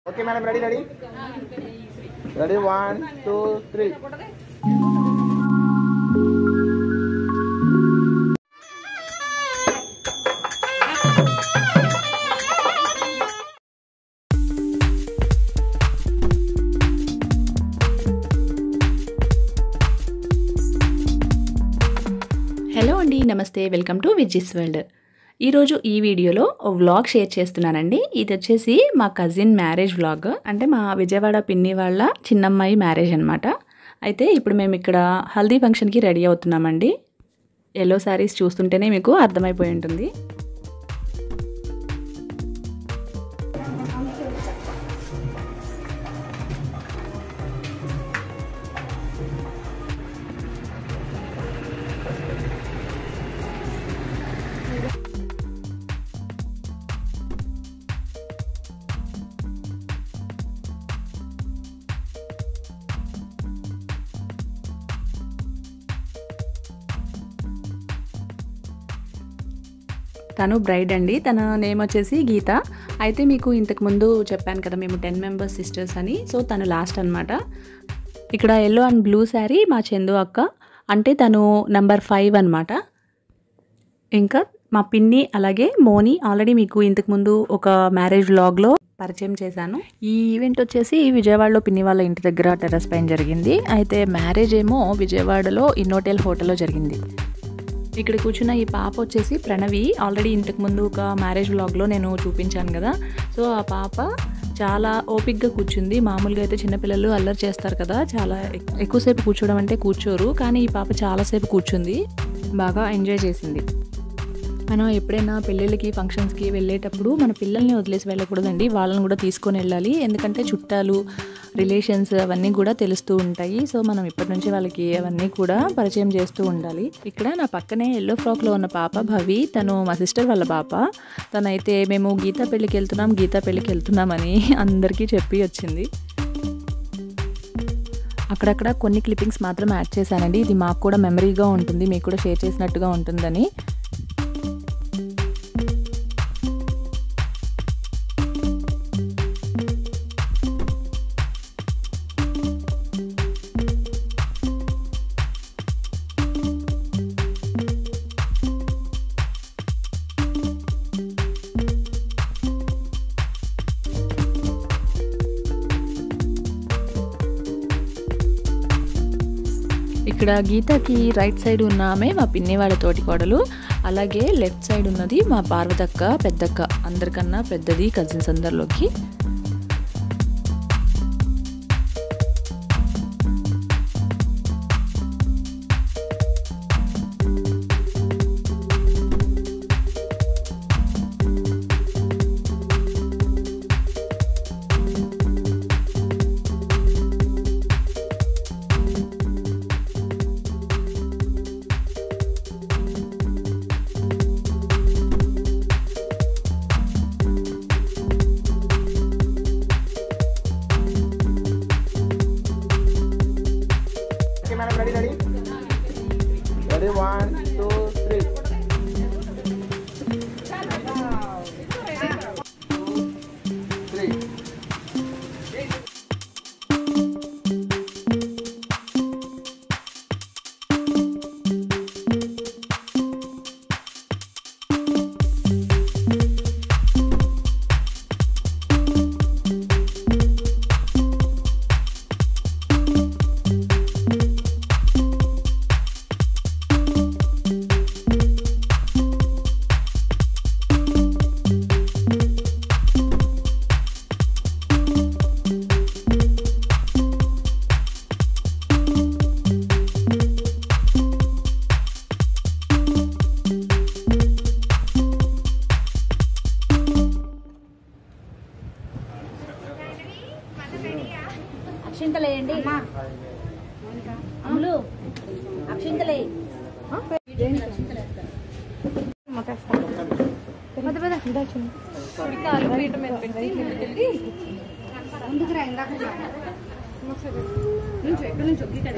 Okay madam ready ready ready one two three hello అండి నమస్తే welcome to విజిస్ world ఈరోజు ఈ వీడియోలో ఓ వ్లాగ్ షేర్ చేస్తున్నానండి ఇది వచ్చేసి మా కజిన్ మ్యారేజ్ వ్లాగ్ అంటే మా విజయవాడ పిన్ని వాళ్ళ చిన్నమ్మాయి మ్యారేజ్ అనమాట అయితే ఇప్పుడు మేము ఇక్కడ హల్దీ ఫంక్షన్కి రెడీ అవుతున్నామండి ఎల్లో శారీస్ చూస్తుంటేనే మీకు అర్థమైపోయి ఉంటుంది తను బ్రైడ్ అండి తన నేమ్ వచ్చేసి గీత అయితే మీకు ఇంతకు ముందు చెప్పాను కదా మేము టెన్ మెంబర్స్ సిస్టర్స్ అని సో తను లాస్ట్ అనమాట ఇక్కడ ఎల్లో అండ్ బ్లూ శారీ మా చందు అక్క అంటే తను నంబర్ ఫైవ్ అనమాట ఇంకా మా పిన్ని అలాగే మోని ఆల్రెడీ మీకు ఇంతకుముందు ఒక మ్యారేజ్ వ్లాగ్లో పరిచయం చేశాను ఈ ఈవెంట్ వచ్చేసి విజయవాడలో పిన్ని వాళ్ళ ఇంటి దగ్గర టెర్రస్ పైన జరిగింది అయితే మ్యారేజ్ ఏమో విజయవాడలో ఇన్నోటెల్ హోటల్లో జరిగింది ఇక్కడ కూర్చున్న ఈ పాప వచ్చేసి ప్రణవి ఆల్రెడీ ఇంతకుముందు ఒక మ్యారేజ్ వ్లాగ్లో నేను చూపించాను కదా సో ఆ పాప చాలా ఓపిక్గా కూర్చుంది మామూలుగా అయితే చిన్నపిల్లలు అల్లరి చేస్తారు కదా చాలా ఎక్- ఎక్కువసేపు కూర్చోవడం అంటే కూర్చోరు కానీ ఈ పాప చాలాసేపు కూర్చుంది బాగా ఎంజాయ్ చేసింది మనం ఎప్పుడైనా పెళ్ళిళ్ళకి ఫంక్షన్స్కి వెళ్ళేటప్పుడు మన పిల్లల్ని వదిలేసి వెళ్ళకూడదండి వాళ్ళని కూడా తీసుకొని వెళ్ళాలి ఎందుకంటే చుట్టాలు రిలేషన్స్ అవన్నీ కూడా తెలుస్తూ ఉంటాయి సో మనం ఇప్పటి నుంచి వాళ్ళకి అవన్నీ కూడా పరిచయం చేస్తూ ఉండాలి ఇక్కడ నా పక్కనే ఎల్లో ఫ్రాక్లో ఉన్న పాప భవి తను మా సిస్టర్ వాళ్ళ పాప తనైతే మేము గీతా పెళ్ళికి వెళ్తున్నాం గీతా పెళ్ళికి వెళ్తున్నామని అందరికీ చెప్పి వచ్చింది అక్కడక్కడ కొన్ని క్లిప్పింగ్స్ మాత్రం యాడ్ చేశానండి ఇది మాకు కూడా మెమరీగా ఉంటుంది మీకు కూడా షేర్ చేసినట్టుగా ఉంటుందని ఇక్కడ గీతకి రైట్ సైడ్ ఉన్న ఆమె మా పిన్ని వాళ్ళ తోటి కోడలు అలాగే లెఫ్ట్ సైడ్ ఉన్నది మా పార్వతక్క పెద్దక్క అందరికన్నా పెద్దది కజిన్స్ అందరిలోకి okay madam ready ready ready one two three three అక్షింతలేయండి అమ్ములు అక్షింతలే ముందుకు రా ఇందాక రా. నుంచో ఎక్కడి నుంచో గీత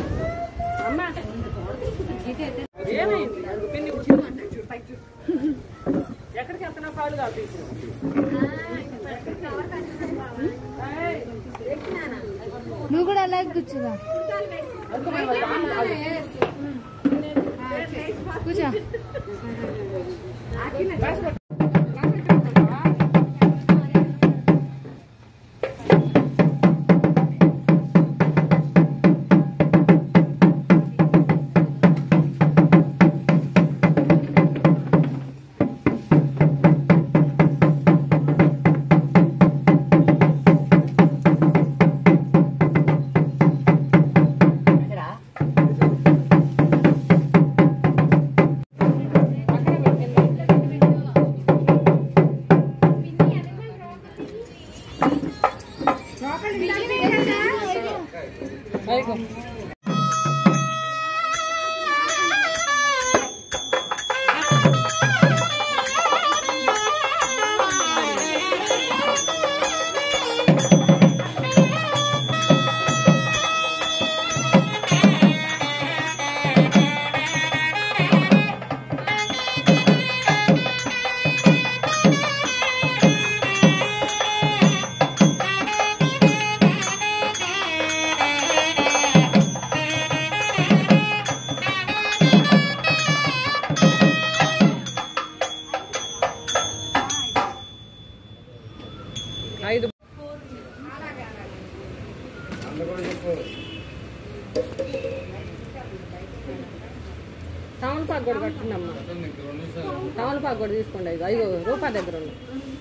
ఎక్కడికి వెళ్తున్నా కాళ్ళు కాదు నువ్వు కూడా అలాగే కూర్చోదా కూర్చో తమలపాకు కూడా కట్టిందమ్మా తమలపాకు కూడా తీసుకోండి ఐదు ఐదు రూపాయి దగ్గర ఉంది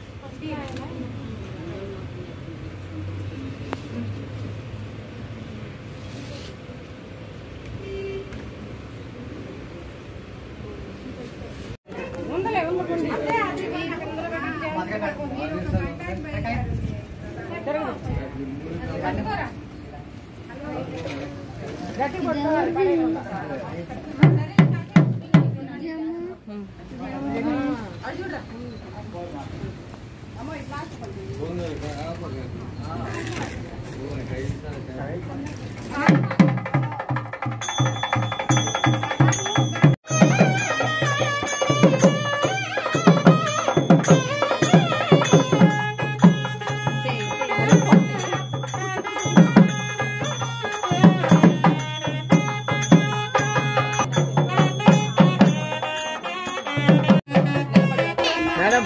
మేడం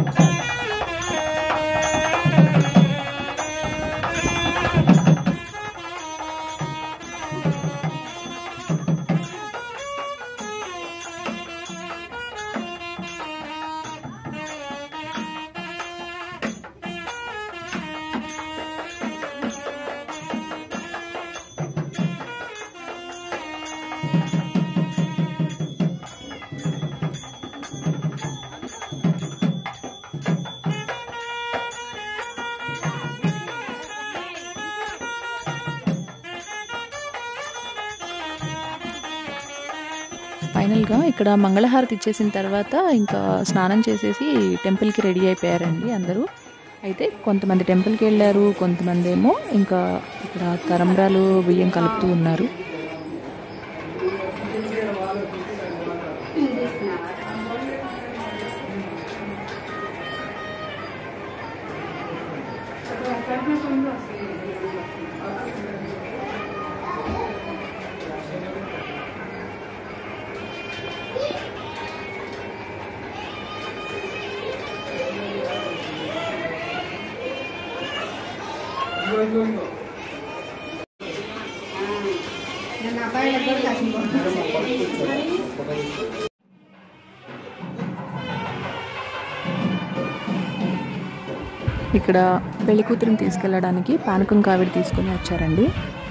ఫైనల్గా ఇక్కడ మంగళహారతి ఇచ్చేసిన తర్వాత ఇంకా స్నానం చేసేసి టెంపుల్కి రెడీ అయిపోయారండి అందరూ అయితే కొంతమంది టెంపుల్కి వెళ్ళారు కొంతమంది ఏమో ఇంకా ఇక్కడ తరంబ్రాలు బియ్యం కలుపుతూ ఉన్నారు నన్ను అబ్బాయి దగ్గర కాసింది ఇక్కడ పెళ్లి కూతురుని తీసుకెళ్ళడానికి పానకం కావిడి తీసుకొని వచ్చారండి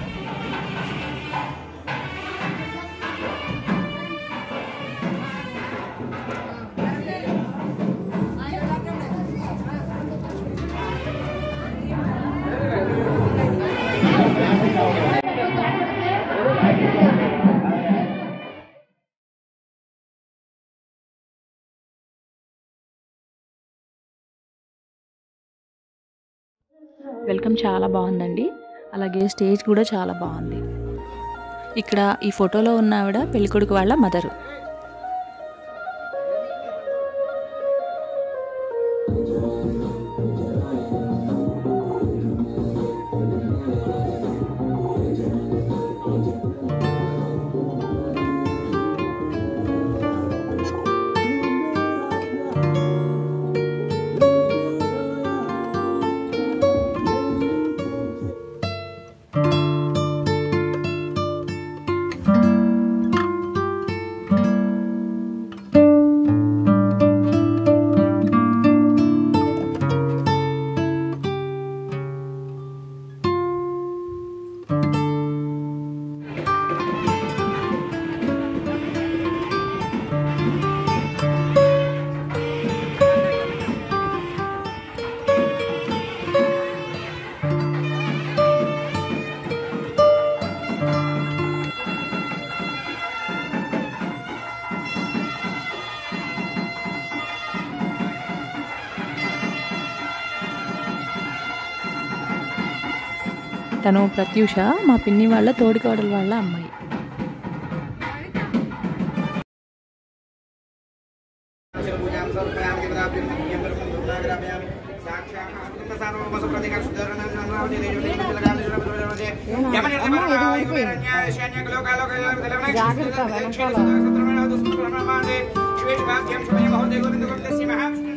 వెల్కమ్ చాలా బాగుందండి అలాగే స్టేజ్ కూడా చాలా బాగుంది ఇక్కడ ఈ ఫోటోలో ఉన్న ఆవిడ పెళ్ళికొడుకు వాళ్ళ మదరు తను ప్రత్యూష మా పిన్ని వాళ్ళ తోడికోడల వాళ్ళ అమ్మాయి పూజాం సమర్పయామి దేవతాభ్యం యంత్రం దుర్గాగ్రామయామి జాగ్రత్త